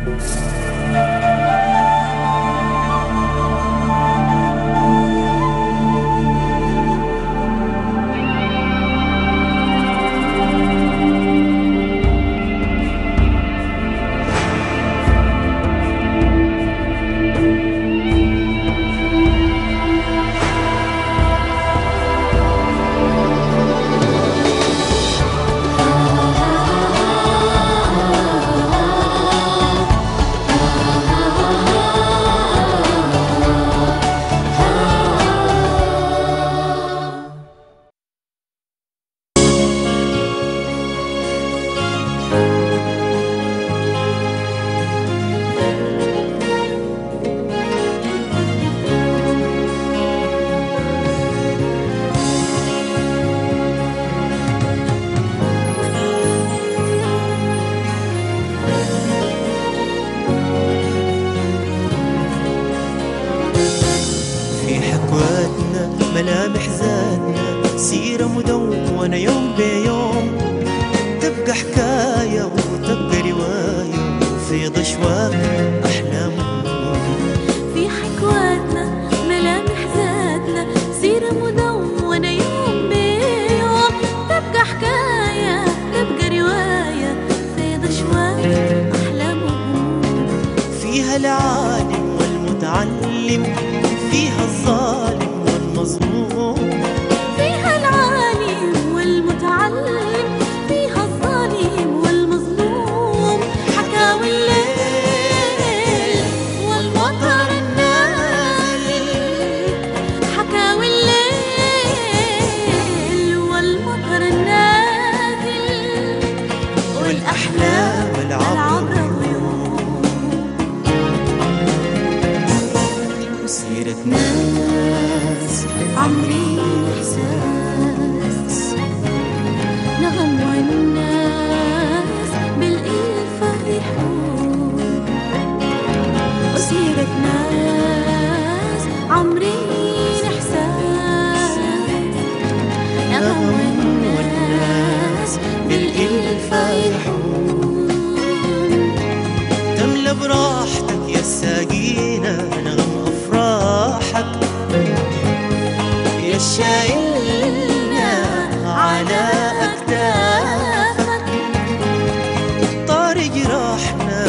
في حكواتنا ملامح ذاتنا سيرة مدونة يوم بيوم تبقى حكاية وتبقى رواية وفي ضشواك أحلام في حكواتنا ملامح ذاتنا سيرة مدونة يوم بيوم تبقى حكاية تبقى رواية فيض شوي أحلام وهموم فيها العالم والمتعلم فيها الظالم والمظلوم فيها العالم والمتعلم فيها الظالم والمظلوم حكاوي الليل والمطر النازل حكاوي الليل والمطر النازل والأحلام العبر العبر وسيرة ناس عمري إحساس نغم والناس بالإلفة يحون وسيرة ناس عمري إحساس نغم والناس بالإلفة يحون تملى براحتك يا الساقينة نغم أفراحك يا الشايلنا على أكتافك طار جراحنا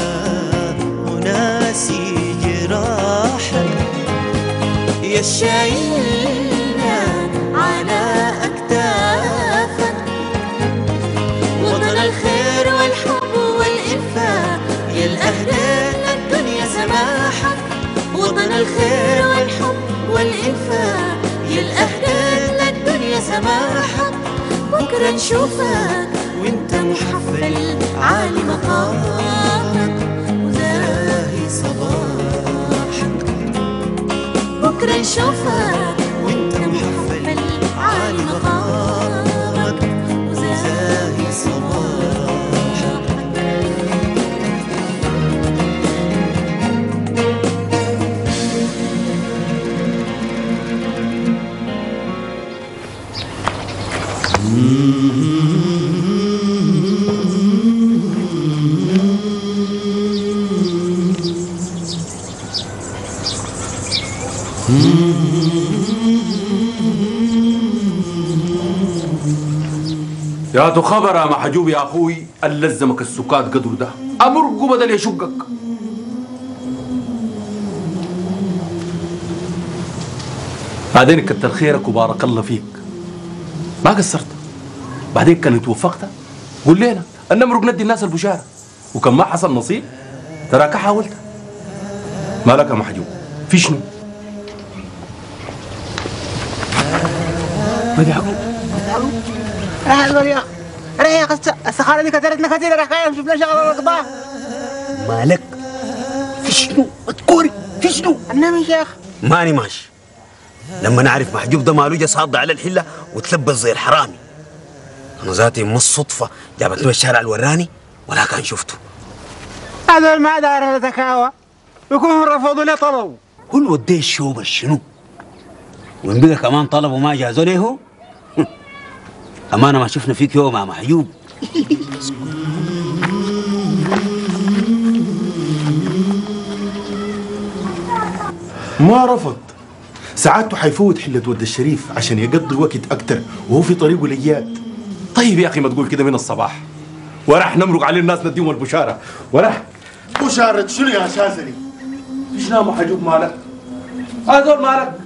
وناسي جراحك يا الشايلنا على أكتافك وطن الخير والحب والإنفاق يا الأهداف الدنيا سماحك وطن الخير والحب والإنفاق يا الأهداف الدنيا سماحك بكرة نشوفك وانت محفل عالي مقامك وزاهي صباحك بكرة نشوفك وانت محفل عالي مقامك وزاهي صباحك يا تو خبر يا محجوب يا اخوي اللزمك السكات قدر ده امرقه بدل يشقك بعدين كتر خيرك وبارك الله فيك ما قصرت بعدين كان توفقت قول لنا النمرق ندي الناس البشاره وكان ما حصل نصيب تراك حاولت ما لك يا محجوب في شنو؟ ما دي حقوق راح يا راح يا قصة السخارة دي كثرتنا كثير راح كاين شفنا شغل القضاء مالك في شنو اذكري في شنو أنا يا شيخ ماني ماشي لما نعرف محجوب ده مالو جا صاد على الحله وتلبس زي الحرامي انا ذاتي مش صدفه جابتني من الشارع الوراني ولا كان شفته هذول ما دار تكاوى يكونوا رفضوا لي طلبوا هو وديه الشوبة شنو وإن بقى كمان طلبوا ما جازوا له أمانة ما شفنا فيك يوم يا محجوب ما رفض ساعاته حيفوت حلة ود الشريف عشان يقضي وقت أكتر وهو في طريقه لياد طيب يا اخي ما تقول كده من الصباح وراح نمرق عليه الناس نديهم البشاره وراح بشارة شنو يا شاذلي؟ ايش ناموا حجوب مالك هذول مالك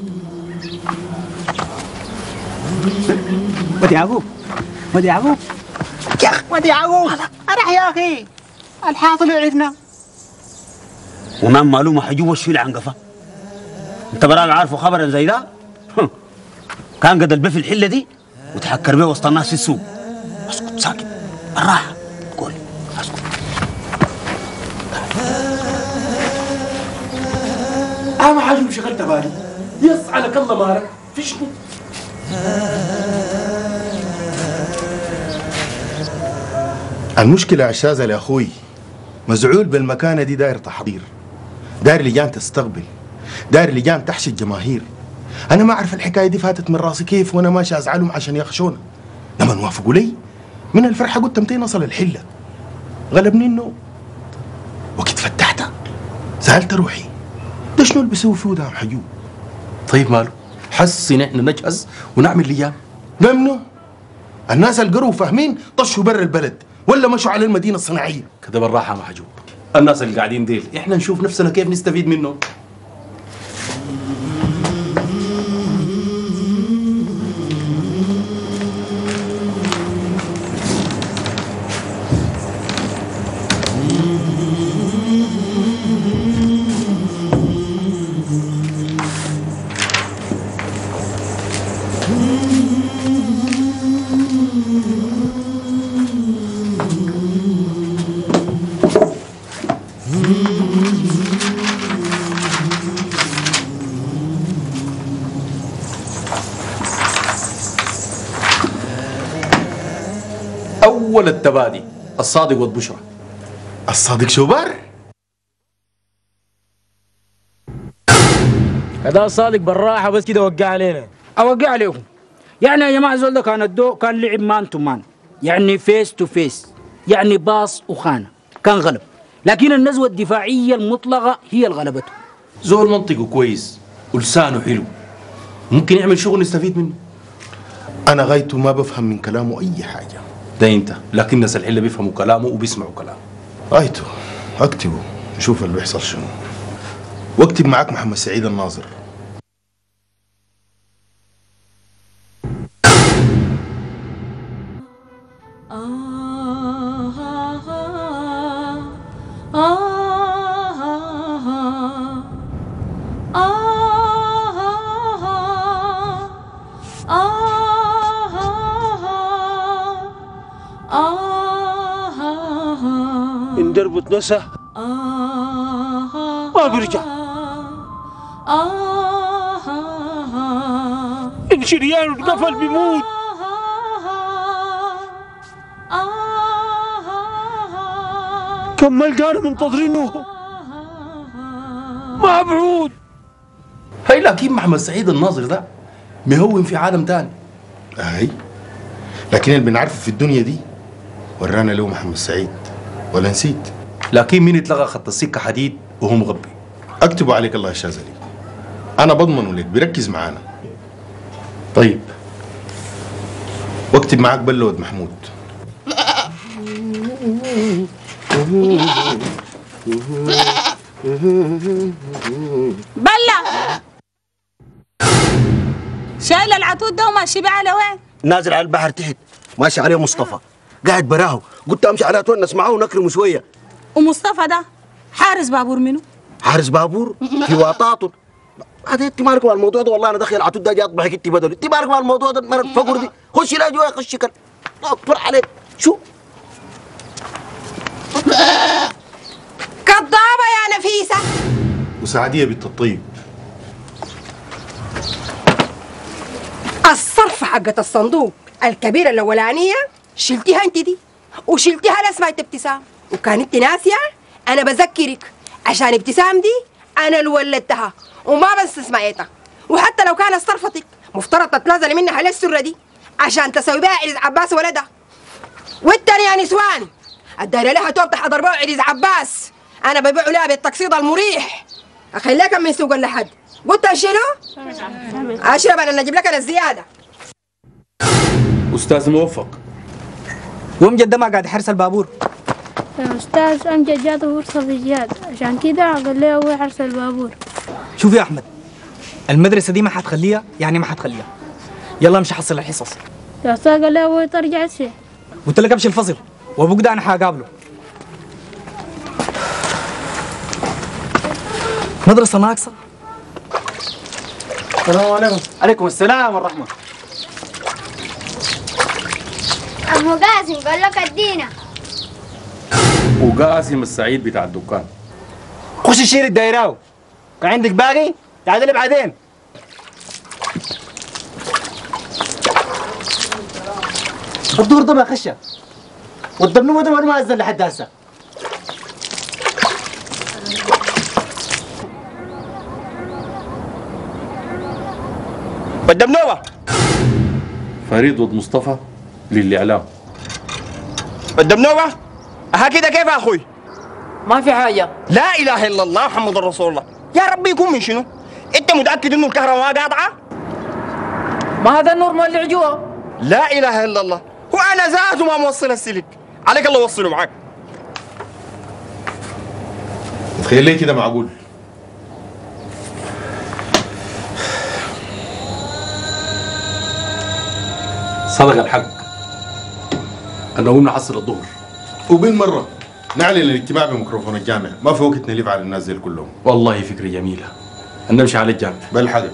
ودي يعقوب ودي يعقوب يا أخي ودي يعقوب أرح يا أخي الحاصل يعرفنا ونام معلومة حجوب وشيل عن قفا انت براك عارفه خبرا زي ده هم. كان قد البه في الحلة دي وتحكر بيه وسط الناس في السوق اسكت ساكت بالراحة قول اسكت اهم حاجه شغلت بالي يص على الله مالك في شنو المشكلة يا شاذلي يا أخوي مزعول بالمكانة دي داير تحضير داير لجان تستقبل داير لجان تحشي الجماهير أنا ما أعرف الحكاية دي فاتت من راسي كيف وأنا ماشي أزعلهم عشان يخشونا لما وافقوا لي من الفرحة قلت متين نصل الحلة غلبني النوم وقت فتحتها سألت روحي ده شنو اللي بيسوي فيه ده يا حجوب طيب ماله حسن احنا نجهز ونعمل ليام ده منو الناس القروا فاهمين طشوا برا البلد ولا مشوا على المدينة الصناعية كده بالراحه ما حجوب الناس اللي قاعدين ديل احنا نشوف نفسنا كيف نستفيد منهم اول التبادي الصادق والبشرى الصادق شوبار هذا صادق بالراحه بس كده وقع علينا اوقع عليكم يعني يا جماعه زول ده كان الدو كان لعب مان تو مان يعني فيس تو فيس يعني باص وخانه كان غلب لكن النزوه الدفاعيه المطلقه هي اللي غلبته زول منطقه كويس ولسانه حلو ممكن يعمل شغل نستفيد منه أنا غايته ما بفهم من كلامه أي حاجة ده انت لكن الناس الحله بيفهموا كلامه وبيسمعوا كلامه غايته أكتبه نشوف اللي بيحصل شنو واكتب معاك محمد سعيد الناظر ان دربت نسى ما بيرجع ان شريانه اتقفل بيموت كم ملقانا منتظرينه ما بعود هاي لكن محمد سعيد الناظر ده مهون في عالم تاني أي لكن اللي بنعرفه في الدنيا دي ورانا له محمد سعيد ولا نسيت لكن مين اتلغى خط السكه حديد وهو مغبي اكتبوا عليك الله يا شاذلي انا بضمنه لك بيركز معانا طيب واكتب معاك بلود محمود بلا شايل العتود ده وماشي بيه على وين؟ نازل على البحر تحت ماشي عليه مصطفى قاعد براه قلت امشي على تونس معاه ونكرمه شويه ومصطفى ده حارس بابور منه؟ حارس بابور في واطاط هذا انت مالك مع الموضوع ده والله انا داخل عتود ده جاي اطبحك انت بدل انت مالك مع الموضوع ده مرة فقر دي خش لا جوا خش كان اكبر عليك شو كذابة يا نفيسة وسعديه بنت الطيب الصرف حقت الصندوق الكبيرة الأولانية شلتيها أنت دي وشلتيها لاسمها ابتسام وكان أنت ناسية أنا بذكرك عشان ابتسام دي أنا اللي ولدتها وما بس سمعتها وحتى لو كانت صرفتك مفترض تتنازلي منها على السرة دي عشان تسوي بها عريس عباس ولدها والتاني يا نسوان الدايرة لها توب تحضر بها عريس عباس أنا ببيع لها بالتقسيط المريح اخليك من سوق اللحد قلت شنو؟ اشرب انا نجيب لك انا الزياده استاذ موفق وامجد ده ما قاعد يحرس البابور يا أستاذ أمجد جاته فرصة في جهاد عشان كده قال لي هو حرس البابور شوف يا احمد المدرسه دي ما حتخليها يعني ما حتخليها يلا امشي حصل الحصص يا أستاذ قال لي هو ترجع السي قلت لك امشي الفصل وابوك ده انا حقابله مدرسه ناقصه السلام عليكم عليكم السلام والرحمه أبو قاسم قال لك ادينا وقاسم السعيد بتاع الدكان خش شيل الدايراو كان عندك باقي تعال لي بعدين الدور ده ما خشه والدبنومه ده ما نزل لحد هسه والدبنوبة فريد ود مصطفى للاعلام والدبنوبة ها كده كيف يا اخوي ما في حاجة لا اله الا الله محمد رسول الله يا ربي يكون من شنو انت متاكد انه الكهرباء ما قاطعه ما هذا النور مولع جوا لا اله الا الله وانا ذاته ما موصل السلك عليك الله وصله معاك تخيل لي كده معقول صدق الحق انا قمنا نحصل الظهر وبالمره نعلن الاجتماع بميكروفون الجامع ما في وقت نلف على الناس دي كلهم والله فكرة جميلة أن نمشي على الجامع بالحق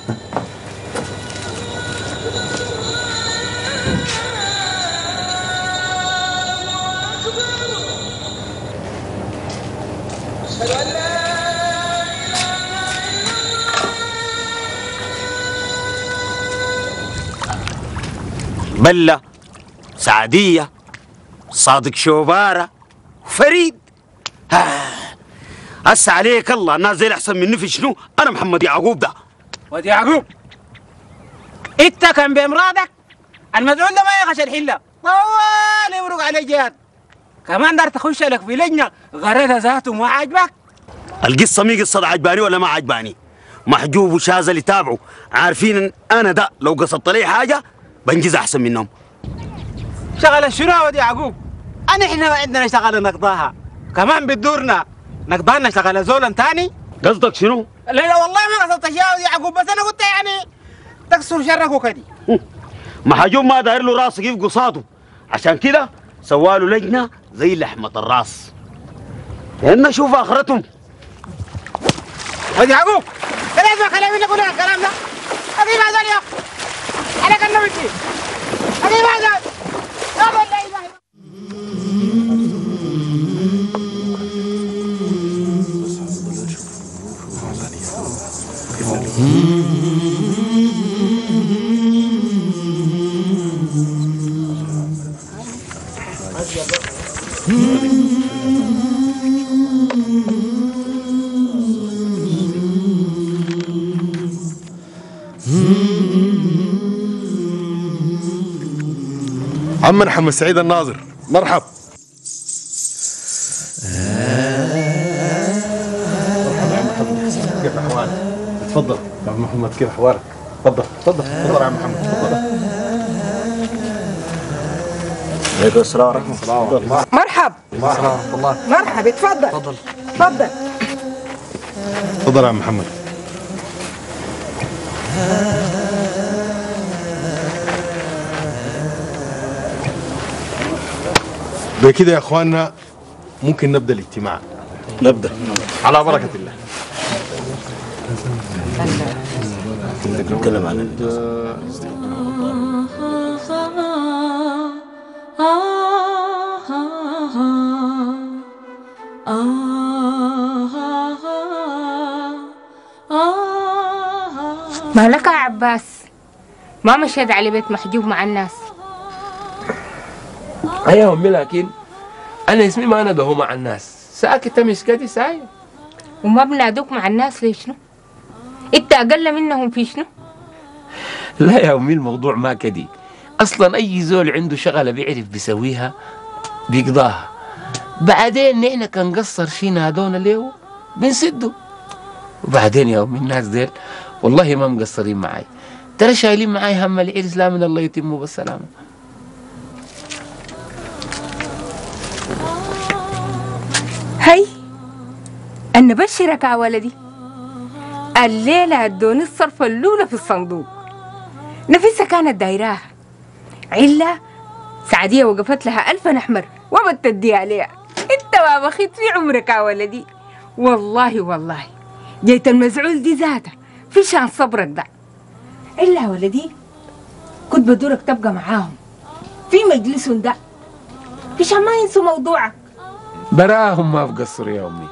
بلة سعدية صادق شوبارة فريد ها. هسه عليك الله الناس زي احسن مني في شنو انا محمد يعقوب ده ودي يعقوب انت كان بامرادك المسؤول ده ما يغش الحله طوال يمرق على جهاد كمان دار تخش لك في لجنه غريتها ذاته ما عاجبك القصة مي قصة عجباني ولا ما عجباني محجوب وشاذ اللي تابعوا عارفين ان انا ده لو قصدت لي حاجة بنجز احسن منهم شغل شنو يا ودي يعقوب انا احنا ما عندنا شغله نقضاها كمان بدورنا نقضانا شغله زولا تاني قصدك شنو؟ لا لا والله ما قصدت يا ودي يعقوب بس انا قلت يعني تكسر شرك وكدي محجوب ما داير له راس يقف قصاده عشان كده سوالوا لجنة زي لحمة الراس لأن شوف آخرتهم ودي يعقوب لا اسمع كلامي اللي يقولون الكلام ده اجيب هذا يا انا كان نبتي اجيب هذا لا والله لا عمنا محمد سعيد الناظر مرحب كيف احوالك؟ تفضل يا عم محمد كيف احوالك؟ تفضل تفضل تفضل يا عم محمد تفضل عليكم السلام ورحمة الله مرحب ورحمة الله مرحب اتفضل تفضل اتفضل تفضل يا عم محمد بكده يا اخواننا ممكن نبدا الاجتماع نبدا على بركه الله نتكلم عن مالك يا عباس ما مشيت على بيت محجوب مع الناس ايوه امي لكن انا اسمي ما نده مع الناس ساكت مسكتي ساي وما بنادوك مع الناس ليش شنو انت اقل منهم في شنو لا يا امي الموضوع ما كدي اصلا اي زول عنده شغله بيعرف بيسويها بيقضاها بعدين نحن كان قصر شي نادونا له بنسده وبعدين يا أم الناس ديل والله ما مقصرين معاي ترى شايلين معاي هم العرس لا من الله يتمه بالسلامة هي أنا بشرك يا ولدي الليلة ادوني الصرفة الأولى في الصندوق نفسها كانت دايراها علة سعدية وقفت لها ألف أحمر وما تدي عليها انت ما بخيت في عمرك يا ولدي والله والله جيت المزعول دي ذاته في شان صبرك ده إلا يا ولدي كنت بدورك تبقى معاهم في مجلسهم ده في شان ما ينسوا موضوعك براهم ما بقصر يا أمي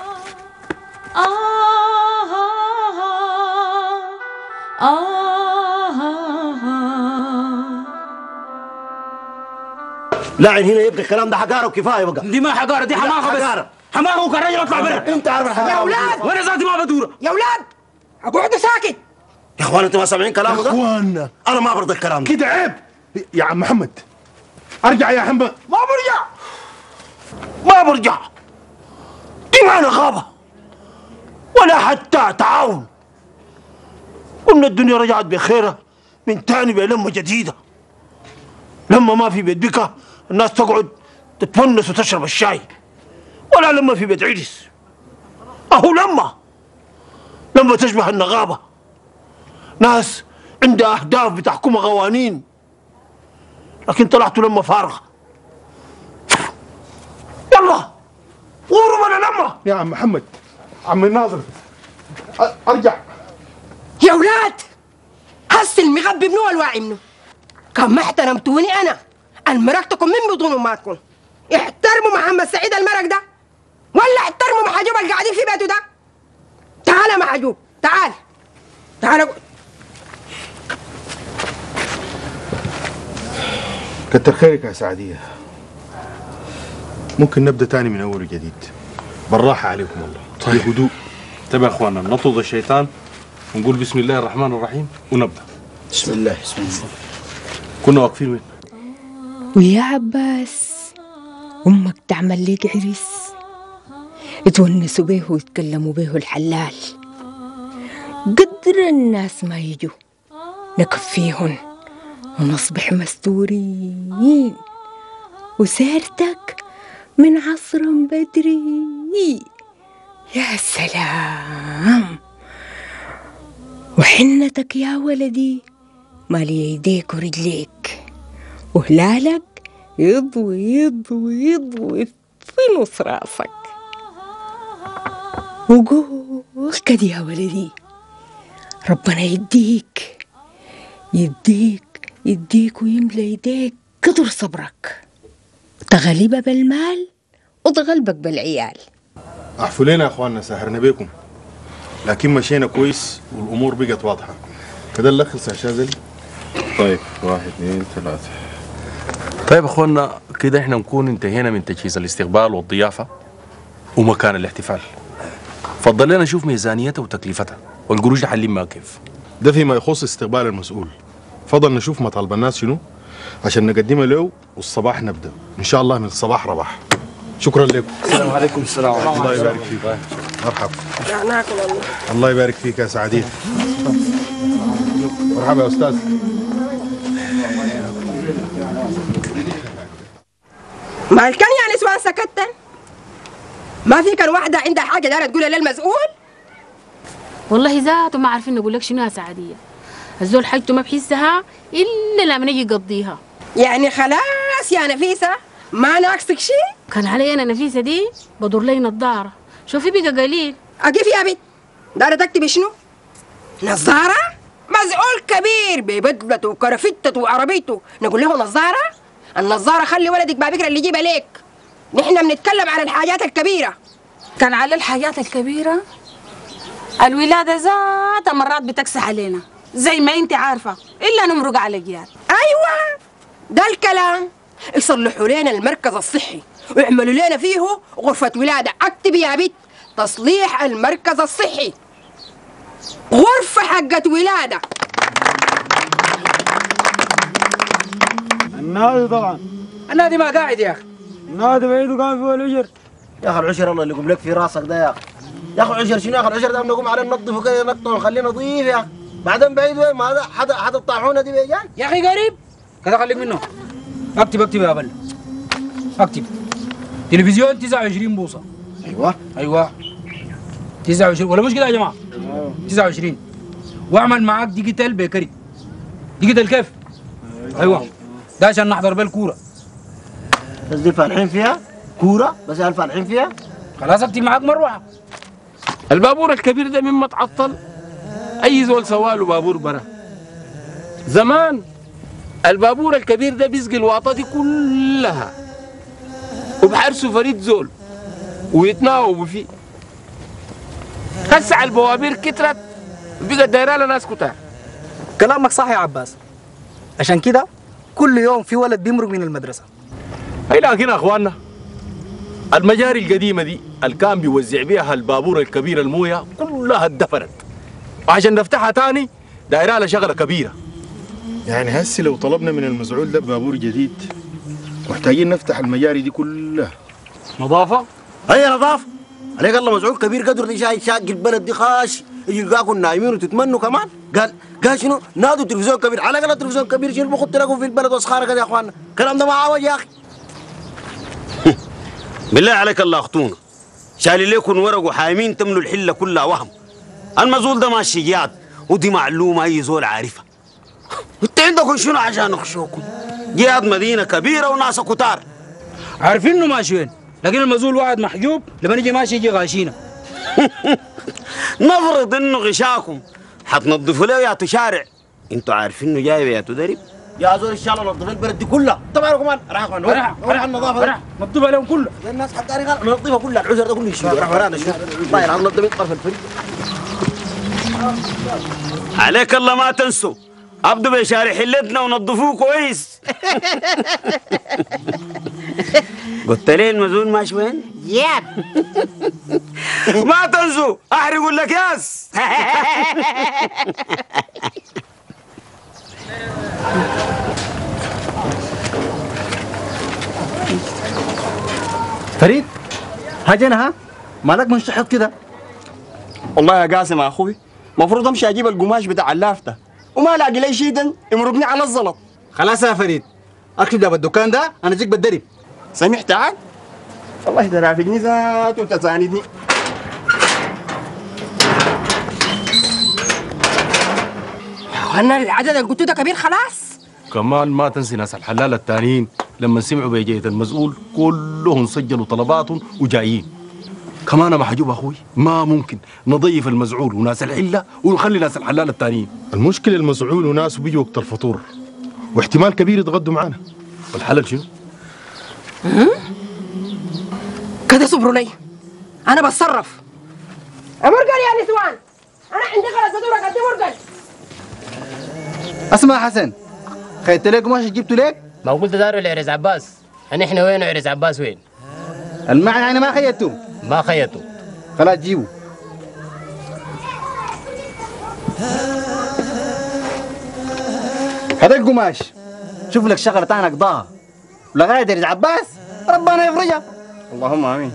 لاعن هنا يبقى الكلام ده حقاره وكفايه بقى دي ما حقاره دي حماقه بس حقاره حماقه وكان راجل اطلع برا انت عارف الحقاره يا أولاد! وانا ذاتي ما بدوره يا اولاد اقعدوا ساكت يا اخوان انتوا ما سامعين كلامه ده اخوانا انا ما برضى الكلام ده كده عيب يا عم محمد ارجع يا حنبه ما برجع ما برجع دي ما غابة ولا حتى تعاون قلنا الدنيا رجعت بخيرها من تاني بلمة جديدة لما ما في بيت بكا الناس تقعد تتونس وتشرب الشاي ولا لما في بيت عرس أهو لما لما تشبه النغابة ناس عندها أهداف بتحكمها قوانين لكن طلعتوا لما فارغة يلا غوروا من لما يا عم محمد عم الناظر أ- ارجع يا اولاد هسه المغبي منو والواعي منو كان ما احترمتوني انا المرقتكم من بطون اماتكم احترموا محمد سعيد المرق ده ولا احترموا محجوب اللي قاعدين في بيته ده تعال يا محجوب تعال تعال اقعد. كتر خيرك يا سعديه ممكن نبدا تاني من اول وجديد بالراحه عليكم والله طيب. بهدوء طيب يا اخوانا نطرد الشيطان ونقول بسم الله الرحمن الرحيم ونبدا بسم الله بسم الله كنا واقفين وين؟ ويا عباس أمك تعمل لك عرس يتونسوا بيه ويتكلموا بيه الحلال قدر الناس ما يجوا نكفيهن ونصبح مستورين وسيرتك من عصر بدري يا سلام وحنتك يا ولدي مال يديك ورجليك وهلالك يضوي يضوي يضوي في نص راسك وقول كده يا ولدي ربنا يديك يديك يديك ويملى يديك قدر صبرك تغلبة بالمال وتغلبك بالعيال احفوا لنا يا اخواننا سهرنا بيكم لكن مشينا كويس والامور بقت واضحه كده نلخص يا شاذلي طيب واحد اثنين ثلاثة طيب يا اخوانا كده احنا نكون انتهينا من تجهيز الاستقبال والضيافة ومكان الاحتفال فضل لنا نشوف ميزانيتها وتكلفتها والقروش حلين ما كيف ده فيما يخص استقبال المسؤول فضل نشوف مطالب الناس شنو عشان نقدمها له والصباح نبدا ان شاء الله من الصباح رباح شكرا لكم السلام عليكم السلام الله يبارك فيك مرحبا ناكل والله الله يبارك فيك يا سعديه مرحبا يا استاذ ما كان يعني نسوان سكتن ما في كان واحدة عندها حاجة دارة تقولها للمسؤول والله ذاته ما عارفين نقول لك شنو يا سعدية الزول حاجته ما بحسها إلا لما يجي يقضيها يعني خلاص يا نفيسة ما ناقصك شيء كان علي أنا نفيسة دي بدور لي نظارة شوفي بقى قليل أكيف يا بنت دارة تكتبي شنو نظارة مسؤول كبير ببدلته وكرفتته وعربيته نقول له نظارة النظارة خلي ولدك بابكرة اللي يجيبها ليك نحن بنتكلم على الحاجات الكبيرة كان على الحاجات الكبيرة الولادة ذات مرات بتكسح علينا زي ما انت عارفة إلا نمرق على جيال أيوة ده الكلام يصلحوا لنا المركز الصحي ويعملوا لنا فيه غرفة ولادة اكتبي يا بنت تصليح المركز الصحي غرفة حقت ولادة النادي طبعا النادي ما قاعد يا اخي النادي بعيد وقام فيه الأجر يا اخي العشر الله اللي يقوم لك في راسك ده يا اخي يا اخي عشر شنو يا اخي العشر ده نقوم عليه ننظفه كده نقطعه ونخليه نظيف يا اخي بعدين بعيد وين ما هذا حدا حدا الطاحونه دي بيجان يا اخي قريب كذا خليك منه اكتب اكتب يا بل اكتب تلفزيون 29 بوصه ايوه ايوه 29 ولا مش كده يا جماعه 29 واعمل معاك ديجيتال بيكري ديجيتال كيف ايوه ده عشان نحضر بيه الكوره بس دي فالحين فيها كوره بس هل فالحين فيها خلاص اكتب معاك مروحه البابور الكبير ده مما تعطل اي زول سواله بابور برا زمان البابور الكبير ده بيسقي الواطه دي كلها وبحرسه فريد زول ويتناوبوا فيه هسه البوابير كترت بقت دايره لها ناس كتار كلامك صح يا عباس عشان كده كل يوم في ولد بيمرق من المدرسة اي لكن يا اخواننا المجاري القديمه دي اللي كان بيوزع بيها البابور الكبير المويه كلها اتدفنت وعشان نفتحها تاني دايره لها شغله كبيره يعني هسي لو طلبنا من المزعول ده بابور جديد محتاجين نفتح المجاري دي كلها نظافه هي نظافه عليك الله مزعول كبير قدر دي شاي شاق البلد دي خاش يجي يلقاكم نايمين وتتمنوا كمان قال قال شنو نادوا تلفزيون كبير على الاقل تلفزيون كبير شنو بخط لكم في البلد واسخاره كده يا اخواننا الكلام ده ما عاوج يا اخي بالله عليك الله اخطونا شايل لكم ورق وحايمين تملوا الحله كلها وهم المزول ده ماشي جياد ودي معلومه اي زول عارفها انت عندكم شنو عشان نخشوكم جياد مدينه كبيره وناس كتار عارفين انه ماشي وين لكن المزول واحد محجوب لما نجي ماشي يجي غاشينا نفرض انه غشاكم حتنظفوا له يا شارع انتوا عارفين انه جاي يا درب يا زول ان شاء الله نظف البلد دي كلها طبعا كمان راح كمان راح راح النظافه راح نظفها لهم كلها الناس حتى نظفها كلها العذر ده كله يشيل راح ورانا شوف الله يلعن نظف من طرف الفريق عليك الله ما تنسوا ابدوا بشارع حلتنا ونظفوه كويس قلت ليه المزون ماشي وين؟ ياب ما تنسوا احرقوا الاكياس فريد هاجنا ها مالك منشحط كده والله يا قاسم يا اخوي المفروض امشي اجيب القماش بتاع اللافتة وما الاقي لي شيء دن يمرقني على الزلط خلاص يا فريد اكتب ده بالدكان ده انا اجيك بالدرب سمعت عاد والله ده رافقني ذاته وتساندني انا العدد اللي قلته ده كبير خلاص كمان ما تنسي ناس الحلال التانيين لما سمعوا بجية المسؤول كلهم سجلوا طلباتهم وجايين كمان محجوب اخوي ما ممكن نضيف المزعول وناس الحله ونخلي ناس الحلال التانيين المشكلة المزعول وناس بيجوا وقت الفطور واحتمال كبير يتغدوا معانا والحلال شنو؟ كده صبروا لي انا بتصرف مرقل يا نسوان انا عندي خلاص بدورك قد مرقل اسمع يا حسن خيطت لك قماش جبته لك ما قلت داروا لعرس عباس أنا إحنا وين وعرس عباس وين المعنى انا ما خيطته ما خيطوا خلاص جيبه هذا القماش شوف لك شغله تانية قضاها لغايه درج عباس ربنا يفرجها اللهم امين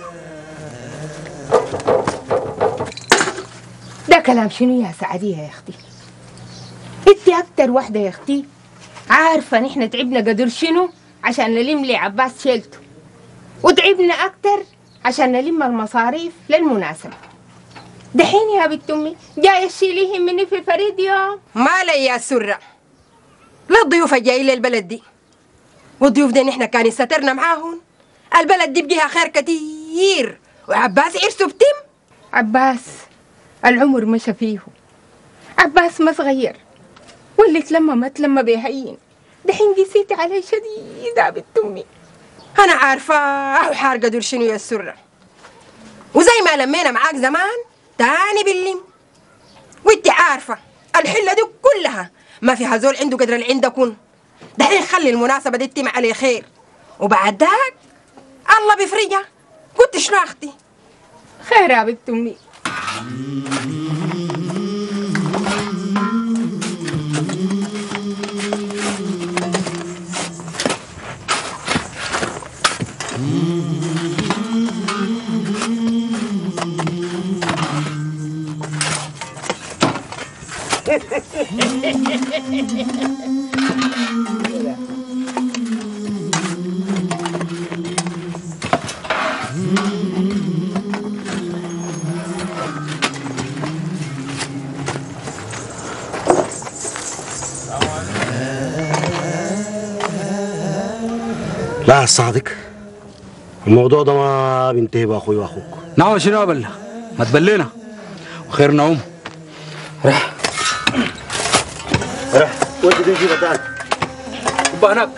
ده كلام شنو يا سعدية يا اختي انت اكتر واحدة يا اختي عارفة نحن تعبنا قدر شنو عشان نلم لي عباس شيلته وتعبنا اكتر عشان نلم المصاريف للمناسبة دحين يا بنت امي جاية تشيليه مني في فريد يوم ما لي يا سرة لا الضيوف الجايين للبلد دي والضيوف دي نحن كان يسترنا معاهم البلد دي بجيها خير كتير وعباس عرسه بتم عباس العمر مشى فيه عباس ما صغير واللي تلمى ما تلمى بهين دحين قسيتي علي شديد يا بنت امي انا عارفه اهو حارقه دول شنو يا السره وزي ما لمينا معاك زمان تاني باللم وانت عارفه الحله دي كلها ما فيها زول عنده قدر اللي عندكن دحين خلي المناسبه دي تتم عليه خير وبعد ذاك الله بيفرجها قلت شنو يا اختي خير يا بنت امي لا صادق الموضوع ده ما بينتهي باخوي واخوك نعم شنو بلا ما تبلينا وخير نعوم رح ودي تجيبها تعال كبا هناك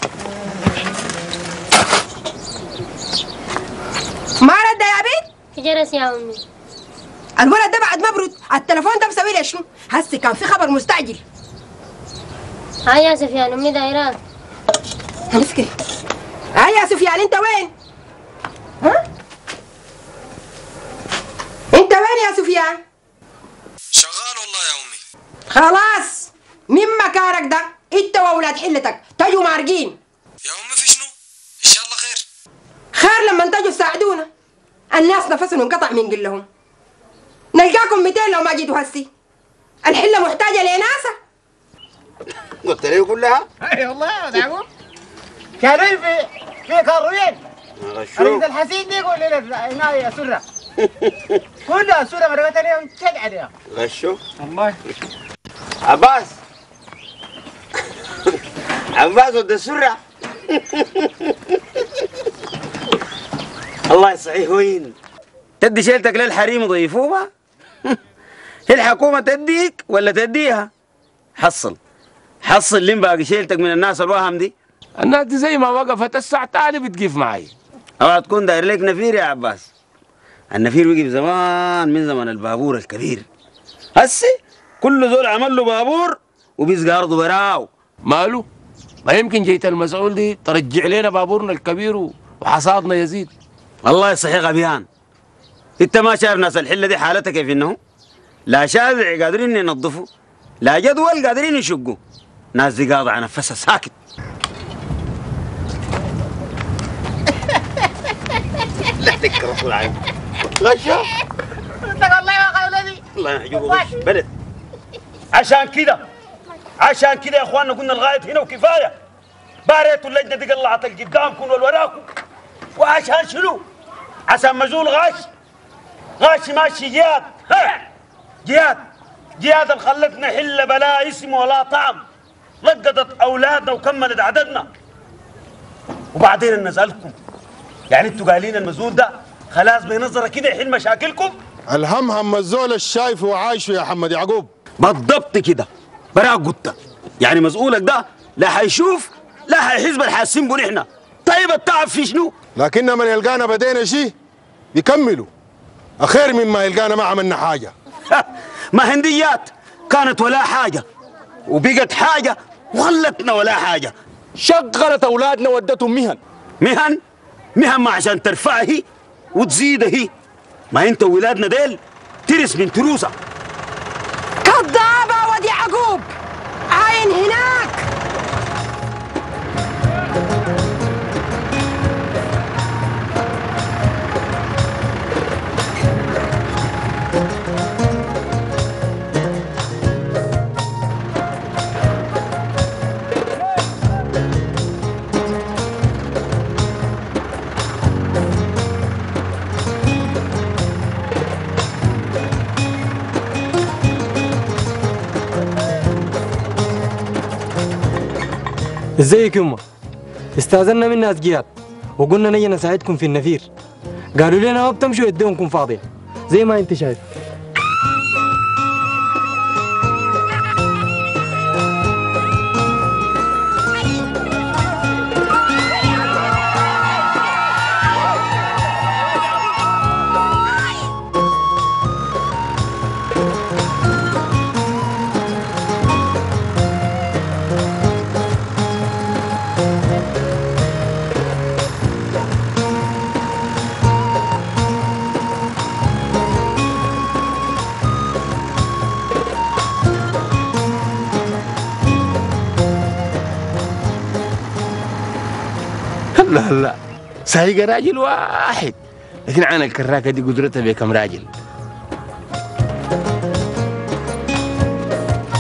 ما رد يا بنت في جرس يا امي الولد ده بعد ما برد التليفون ده مسوي لي شنو هسي كان في خبر مستعجل هاي يا سفيان امي دايرات مسكي هاي يا سفيان انت وين ها انت وين يا سفيان شغال والله يا امي خلاص من مكانك ده انت واولاد حلتك تجوا مارقين يا امي في شنو ان شاء الله خير خير لما تجوا تساعدونا الناس نفسهم انقطع من قلهم نلقاكم 200 لو ما جيتوا هسي الحله محتاجه لناسه قلت لي كلها اي والله يا يعقوب كانوا في في كاروين اريد الحسين دي يقول لي هنا يا سره كلها سره مرقت عليهم تشد عليها غشو والله عباس عباس ود السرة الله يصحيه وين تدي شيلتك للحريم يضيفوها هي الحكومة تديك ولا تديها حصل حصل لين باقي شيلتك من الناس الوهم دي الناس دي زي ما وقفت الساعة تاني بتقيف معي اوعى تكون داير لك نفير يا عباس النفير وقف زمان من زمن البابور الكبير هسي كل زول عمل له بابور وبيسقى ارضه براو ماله ما يمكن جيت المسؤول دي ترجع لنا بابورنا الكبير و- وحصادنا يزيد الله يصحي غبيان انت ما شايف ناس الحله دي حالتها كيف انه لا شارع قادرين ينظفوا لا جدول قادرين يشقوا ناس دي قاضعه نفسها ساكت لحدك رسول عين غشا انت والله يا قولتي الله يحجبه غش بلد عشان كده عشان كده يا اخواننا قلنا الغايه هنا وكفايه باريتوا اللجنه دي قلعت القدامكم والوراكم وعشان شنو؟ عشان مزول غاش غاش ماشي جهاد ها جهاد جهاد اللي خلتنا حله بلا اسم ولا طعم لقطت اولادنا وكملت عددنا وبعدين نسالكم يعني انتوا قايلين المزول ده خلاص بنظره كده يحل مشاكلكم الهم هم الزول الشايف وعايشه يا محمد يعقوب بالضبط كده براك قلت يعني مسؤولك ده لا حيشوف لا حيحس بالحاسين بو نحن طيب التعب في شنو؟ لكن من يلقانا بدينا شيء بيكملوا اخير مما يلقانا ما عملنا حاجه ما هنديات كانت ولا حاجه وبقت حاجه وخلتنا ولا حاجه شغلت اولادنا ودتهم مهن مهن مهن ما عشان ترفعها هي وتزيدها هي ما انت ولادنا ديل ترس من تروسه كذابة ودي يعقوب عين هناك ازيك يما استاذنا من ناس جهات وقلنا نجي نساعدكم في النفير قالوا لنا ما بتمشوا يديهمكم فاضيه زي ما انت شايف لا لا سايق راجل واحد لكن عن الكراكه دي قدرتها بكم راجل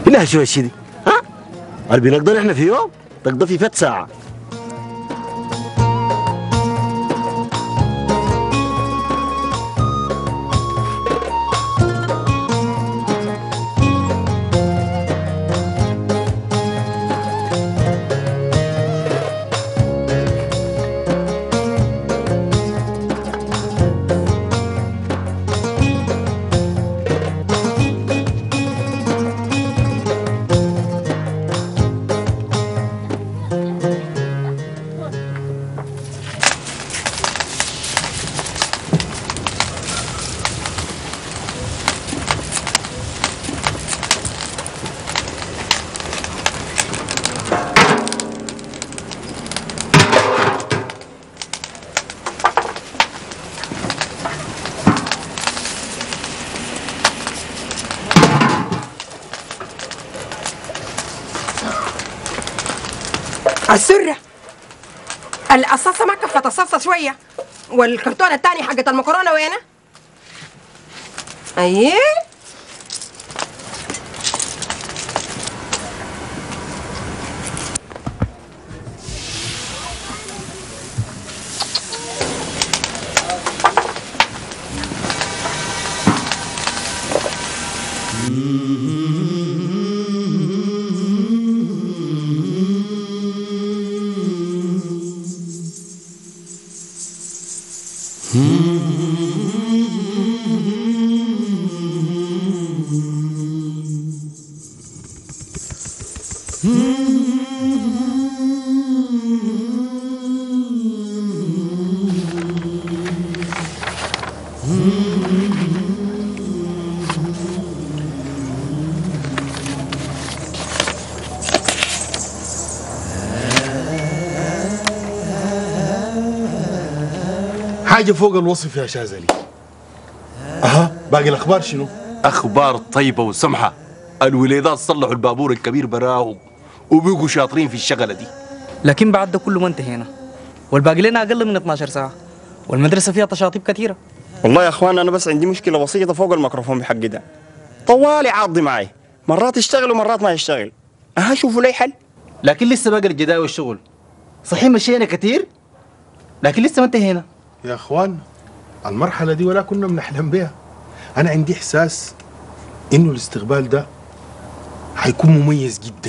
لا شو هالشي دي ها اللي بنقدر احنا في يوم تقضى في فت ساعه السرة الصلصة ما كفت الصلصة شوية والكرتون الثاني حقت المكرونة وينه؟ أيه حاجة فوق الوصف يا شاذلي أها باقي الأخبار شنو؟ اخبار طيبه وسمحه الوليدات صلحوا البابور الكبير براهم وبقوا شاطرين في الشغله دي لكن بعد ده كله ما انتهينا والباقي لنا اقل من 12 ساعه والمدرسه فيها تشاطيب كثيره والله يا اخوان انا بس عندي مشكله بسيطه فوق الميكروفون بحقي ده طوالي عاضي معي مرات يشتغل ومرات ما يشتغل اها شوفوا لي حل لكن لسه باقي الجداول والشغل صحيح مشينا كتير لكن لسه ما انتهينا يا أخوان المرحلة دي ولا كنا بنحلم بها أنا عندي إحساس إنه الاستقبال ده حيكون مميز جدا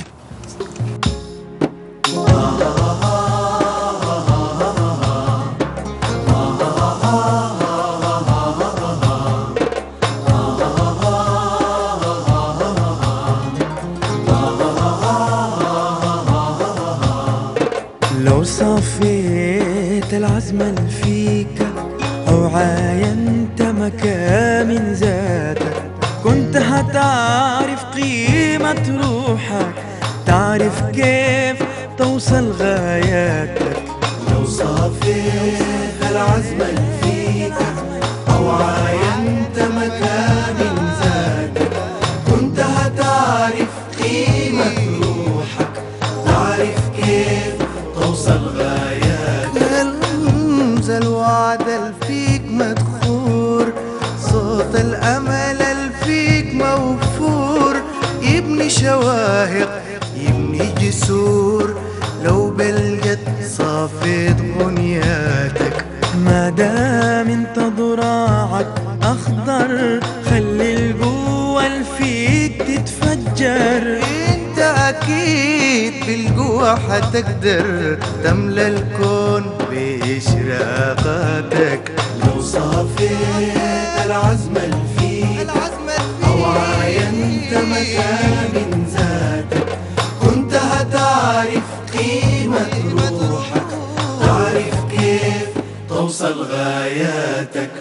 لو صفيت العزم اللي فيك أو عاينت مكان من ذاتك كنت هتعرف قيمة روحك تعرف كيف توصل غاياتك لو صفيت العزم اللي فيك أو عاينت مكان من ذاتك كنت هتعرف قيمة روحك تعرف كيف توصل غاياتك الرمز الوعد الفيك مدخور صوت الأمل الفيك موفور يبني شواهق يبني جسور لو بلقت صافيت غنياتك ما دام انت ضراعك اخضر خلي القوة اللي فيك تتفجر انت اكيد بالقوة حتقدر تملى الكون بإشراقاتك لو صافيت العزم اللي فيك أو عاينت مكان من ذاتك كنت هتعرف قيمة روحك تعرف كيف توصل غاياتك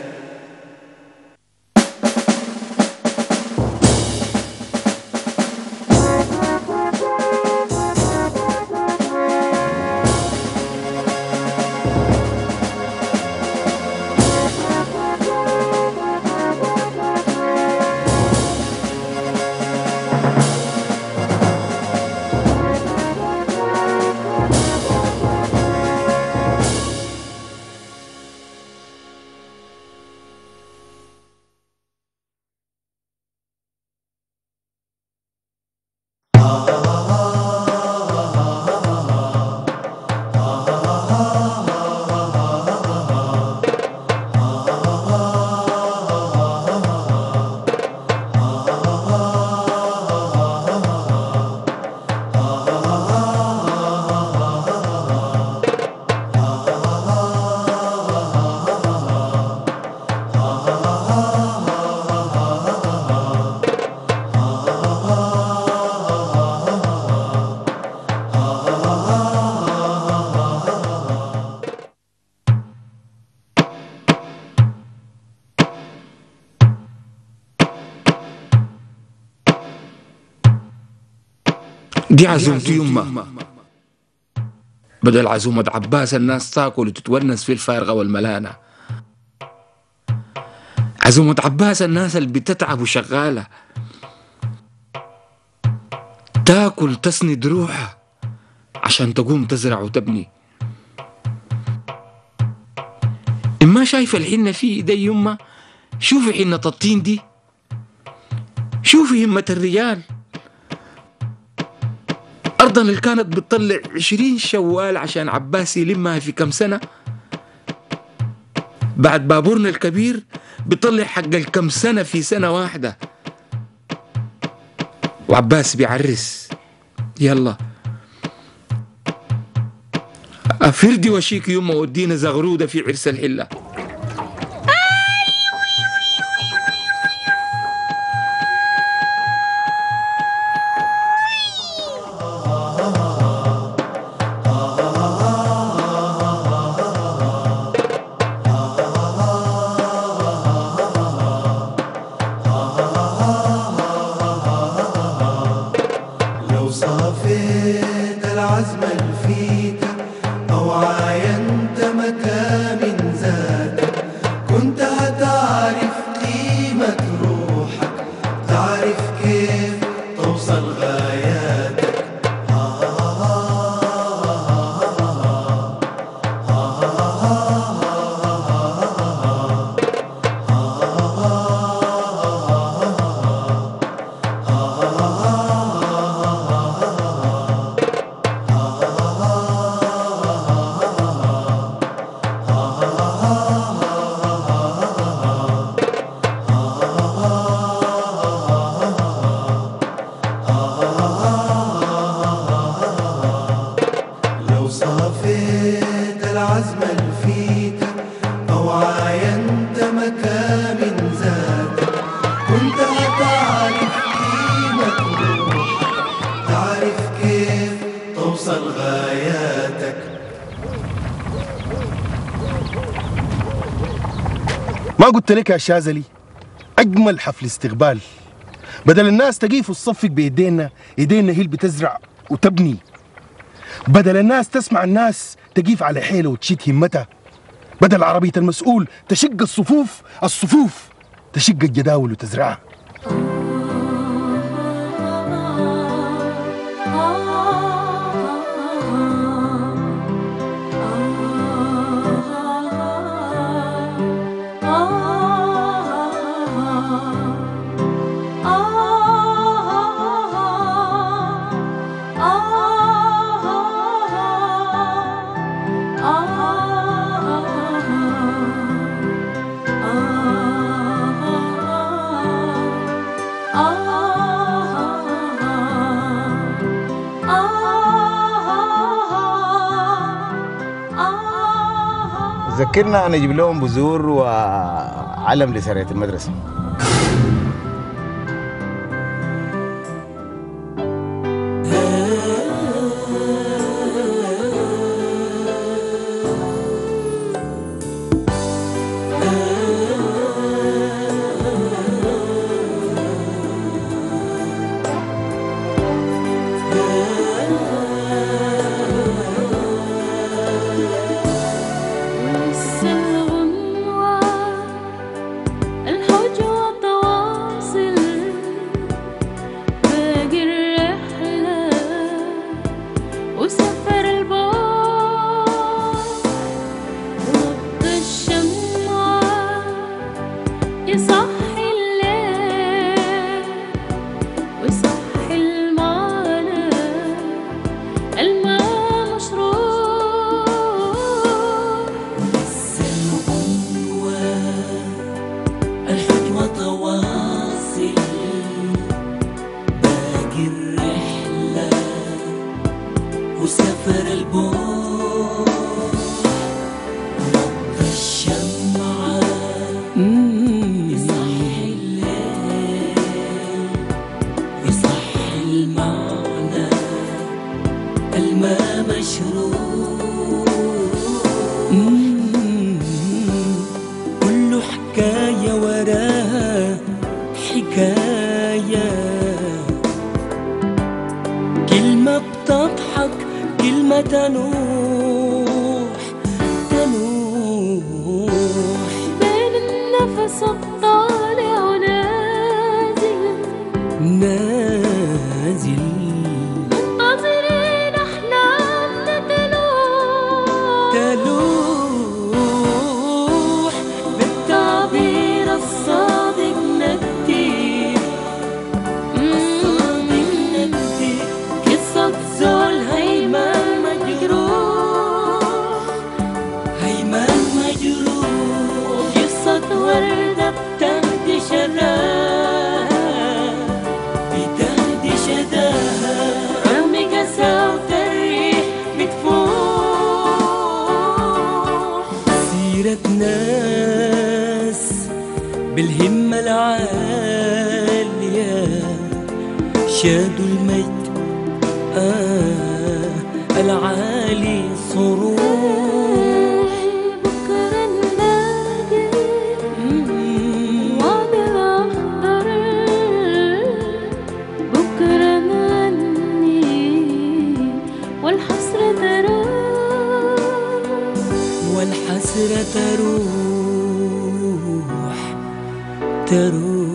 دي عزومتي يما بدل عزومة عباس الناس تاكل وتتونس في الفارغة والملانة عزومة عباس الناس اللي بتتعب وشغالة تاكل تسند روحها عشان تقوم تزرع وتبني إما شايفة الحنة في إيدي يما شوفي حنة الطين دي شوفي همة الرجال أرضا اللي كانت بتطلع عشرين شوال عشان عباس يلمها في كم سنة بعد بابورنا الكبير بيطلع حق الكم سنة في سنة واحدة وعباس بيعرس يلا أفردي وشيك يما ودينا زغرودة في عرس الحلة لو صافيت العزم الفيك أو عاينت مكان ذاتك كنت هتعرف قيمة روحك تعرف كيف توصل غاياتك لو صافيت العزم الفيك أو عاينت مكان ذاتك كنت هتعرف قيمة روحك تعرف كيف توصل غاياتك ما قلت لك يا شاذلي اجمل حفل استقبال بدل الناس تقيف وتصفق بايدينا ايدينا هي اللي بتزرع وتبني بدل الناس تسمع الناس تقيف على حيله وتشد همتها بدل عربية المسؤول تشق الصفوف الصفوف تشق الجداول وتزرعها ذكرنا نجيب لهم بذور وعلم لسراية المدرسة الحجوة تواصل باقي الرحلة وسفر البار وقت الشمعة يصحي الليل ويصحي المعنى الماء مشروب الحكمة تواصل باقي الرحلة وسفر البور نبض الشمعة يصحي الليل يصحي المعنى الماء مشروب كل حكاية وراها حكاية كلمة متى نوح تنوح بين النفس الطالع ونازل نازل منتظرين أحلامنا تلوح تلوح بالتعبير الصادق نكتب الصادق نكتب قصة زول هيمان مجروح هيمان مجروح قصة وردة بتهدي شذاها بتهدي شذاها رغم قساوة الريح بتفوح سيرة ناس بالهمة العالية شادوا المجد آه العالي صروح بكرة نلاقي وعد الأخضر بكرة نغني والحسرة تروح والحسرة تروح تروح